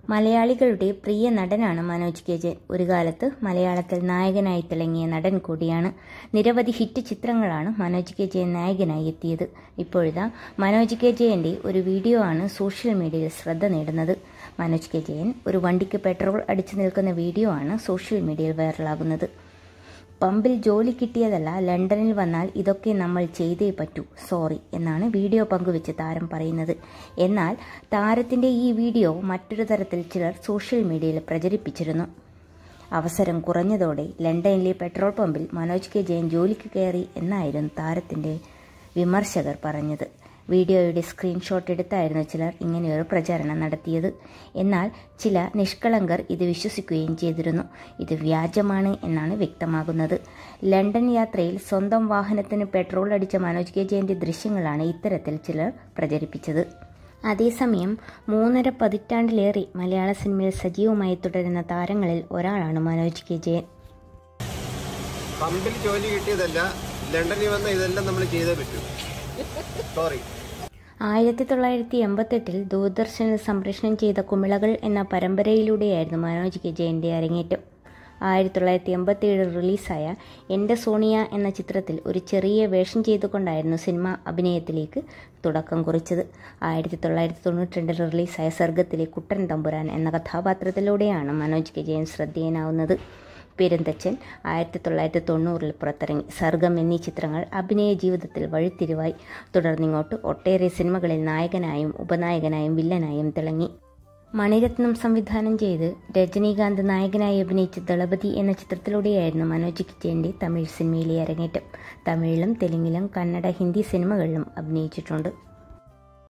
മലയാളികളുടെ പ്രിയ നടനാണ് മനോജ് കെ ജയൻ ഒരു കാലത്ത് മലയാളത്തിൽ നായകനായി തിളങ്ങിയ നടൻ കൂടിയാണ് നിരവധി ഹിറ്റ് ചിത്രങ്ങളാണ് മനോജ് കെ ജയൻ നായകനായി എത്തിയത് ഇപ്പോഴിതാ മനോജ് കെ ജയന്റെ ഒരു വീഡിയോ ആണ് സോഷ്യൽ മീഡിയയിൽ ശ്രദ്ധ നേടുന്നത് മനോജ് കെ ജയൻ ഒരു വണ്ടിക്ക് പെട്രോൾ അടിച്ചു നിൽക്കുന്ന വീഡിയോ ആണ് സോഷ്യൽ മീഡിയയിൽ വൈറലാകുന്നത് പമ്പിൽ ജോലി കിട്ടിയതല്ല ലണ്ടനിൽ വന്നാൽ ഇതൊക്കെ നമ്മൾ ചെയ്തേ പറ്റൂ സോറി എന്നാണ് വീഡിയോ പങ്കുവെച്ച് താരം പറയുന്നത് എന്നാൽ താരത്തിന്റെ ഈ വീഡിയോ മറ്റൊരു തരത്തിൽ ചിലർ സോഷ്യൽ മീഡിയയിൽ പ്രചരിപ്പിച്ചിരുന്നു അവസരം കുറഞ്ഞതോടെ ലണ്ടനിലെ പെട്രോൾ പമ്പിൽ മനോജ് കെ ജയൻ ജോലിക്ക് കയറി എന്നായിരുന്നു താരത്തിന്റെ വിമർശകർ പറഞ്ഞത് വീഡിയോയുടെ സ്ക്രീൻഷോട്ട് എടുത്തായിരുന്നു ചിലർ ഇങ്ങനെയൊരു പ്രചാരണം നടത്തിയത് എന്നാൽ ചില നിഷ്കളങ്കർ ഇത് വിശ്വസിക്കുകയും ചെയ്തിരുന്നു ഇത് വ്യാജമാണ് എന്നാണ് വ്യക്തമാകുന്നത് ലണ്ടൻ യാത്രയിൽ സ്വന്തം വാഹനത്തിന് പെട്രോൾ അടിച്ച മനോജ് കെ ജയന്റെ ദൃശ്യങ്ങളാണ് ഇത്തരത്തിൽ ചിലർ പ്രചരിപ്പിച്ചത് അതേസമയം മൂന്നര പതിറ്റാണ്ടിലേറെ മലയാള സിനിമയിൽ സജീവമായി തുടരുന്ന താരങ്ങളിൽ ഒരാളാണ് മനോജ് കെ ജയൻ പമ്പിൽ ജോലി കിട്ടിയതല്ല ലണ്ടനിൽ വന്ന ഇതെല്ലാം നമ്മൾ ചെയ്തേ പറ്റൂ സോറി ആയിരത്തി തൊള്ളായിരത്തി എൺപത്തെട്ടിൽ ദൂരദർശനിൽ സംപ്രേഷണം ചെയ്ത കുമിളകൾ എന്ന പരമ്പരയിലൂടെയായിരുന്നു മനോജ് കെ ജയന്റെ അരങ്ങേറ്റം ആയിരത്തി തൊള്ളായിരത്തി എൺപത്തിയേഴിൽ റിലീസായ എൻ്റെ സോണിയ എന്ന ചിത്രത്തിൽ ഒരു ചെറിയ വേഷം ചെയ്തുകൊണ്ടായിരുന്നു സിനിമ അഭിനയത്തിലേക്ക് തുടക്കം കുറിച്ചത് ആയിരത്തി തൊള്ളായിരത്തി തൊണ്ണൂറ്റി രണ്ടിൽ റിലീസായ സർഗത്തിലെ കുട്ടൻ തമ്പുരാൻ എന്ന കഥാപാത്രത്തിലൂടെയാണ് മനോജ് കെ ജയൻ ശ്രദ്ധേയനാവുന്നത് പെരുന്തച്ചൻ ആയിരത്തി തൊള്ളായിരത്തി തൊണ്ണൂറിൽ പുറത്തിറങ്ങി സർഗം എന്നീ ചിത്രങ്ങൾ അഭിനയ ജീവിതത്തിൽ വഴിത്തിരിവായി തുടർന്നിങ്ങോട്ട് ഒട്ടേറെ സിനിമകളിൽ നായകനായും ഉപനായകനായും വില്ലനായും തിളങ്ങി മണിരത്നം സംവിധാനം ചെയ്ത് രജനീകാന്ത് നായകനായി അഭിനയിച്ച ദളപതി എന്ന ചിത്രത്തിലൂടെയായിരുന്നു മനോജ് കിജയന്റെ തമിഴ് സിനിമയിലെ അരങ്ങേറ്റം തമിഴിലും തെലുങ്കിലും കന്നഡ ഹിന്ദി സിനിമകളിലും അഭിനയിച്ചിട്ടുണ്ട്